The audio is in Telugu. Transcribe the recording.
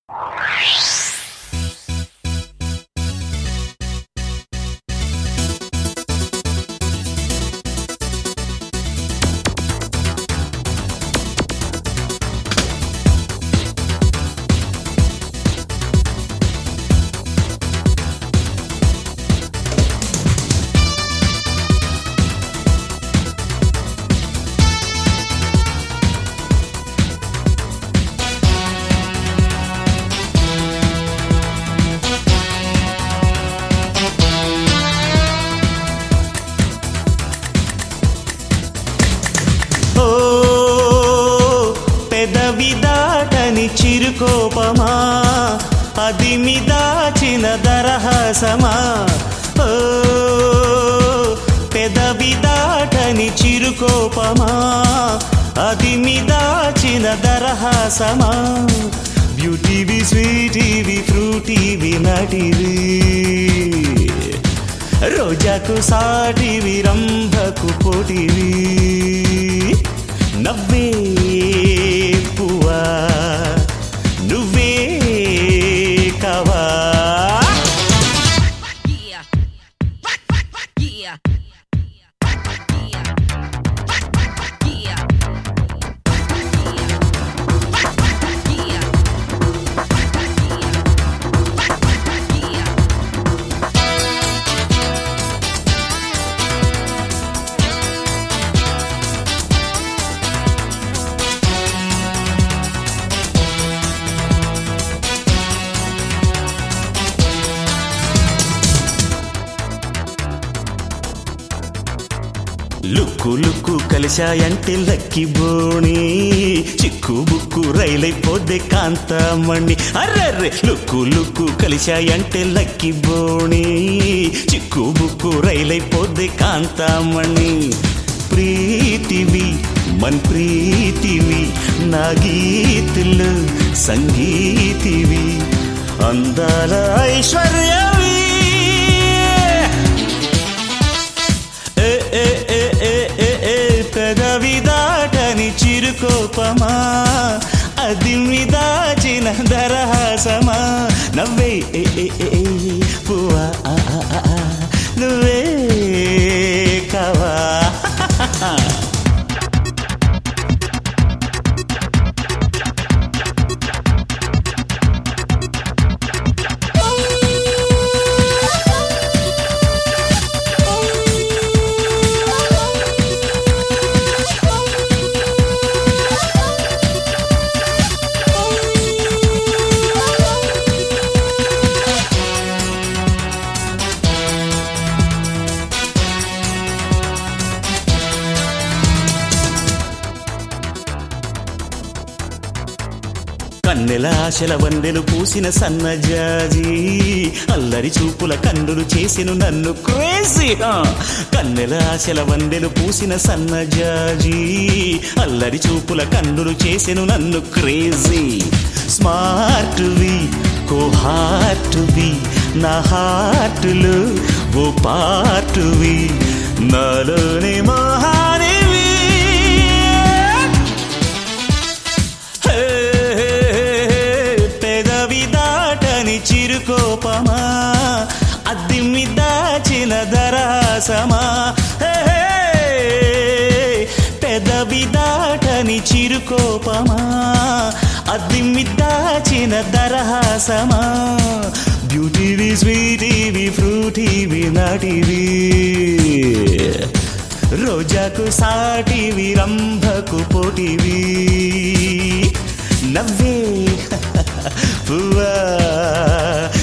ఓ పెదవి దాటని చిరుకోపమా అది మీ దాచిన దరహాసమా ఓ పెదవి దాటని చిరుకోపమా అది మీ దాచిన దరహాసమా బ్యూటీవి స్వీటీవి ఫ్రూటీవి నటివి రోజాకు సాటివి రంభకు పోటివి నవ్వే పువ్వా నువ్వే కవా Yeah. Yeah. Yeah. Yeah. Yeah. Yeah. Look look కలిశాయంటే లక్కి బోణి చిక్కు బుక్కు రైలైపోద్ది కాంతమణి అర్రర్రె లుక్కు లుక్కు కలిశాయంటే లక్కి బోణి చిక్కు బుక్కు రైలైపోద్ది కాంతమణి ప్రీతివి మన్ ప్రీతివి నా గీతులు సంగీతివి అందాల ఐశ్వర్యవి ఏ ఏ ఏ ఏ ఏ ఏ పెదవి దాటని చిరుకోపమా అది మీ దాచిన దరహాసమా నవ్వే ఏ ఏ ఏ ఏ పువ్వా ఆ, ఆ, ఆ, ఆ, నువ్వే కావా కన్నెల ఆశల వందెలు పూసిన సన్నజాజి అల్లరి చూపుల కన్నులు చేసిన నన్ను క్రేజీ కన్నెల ఆశల వందెలు పూసిన సన్నజాజి అల్లరి చూపుల కన్నులు చేసిన నన్ను క్రేజీ స్మార్ట్ వి కో హార్ట్ వి నా హార్ట్లో ఓ పార్ట్ వి నాలోని మహానివి హే, హే, హే, పెదవి దాటని చిరుకోపమా అద్ది మీ దాచిన దరాసమా హే, హే, పెదవి దాటని చిరుకోపమా అద్ది మీ దాచిన దరహాసమా బ్యూటీవి స్వీటీవి ఫ్రూటీవి నాటివి రోజాకు సాటివి రంభకు పోటివి నవ్వే పువ్వా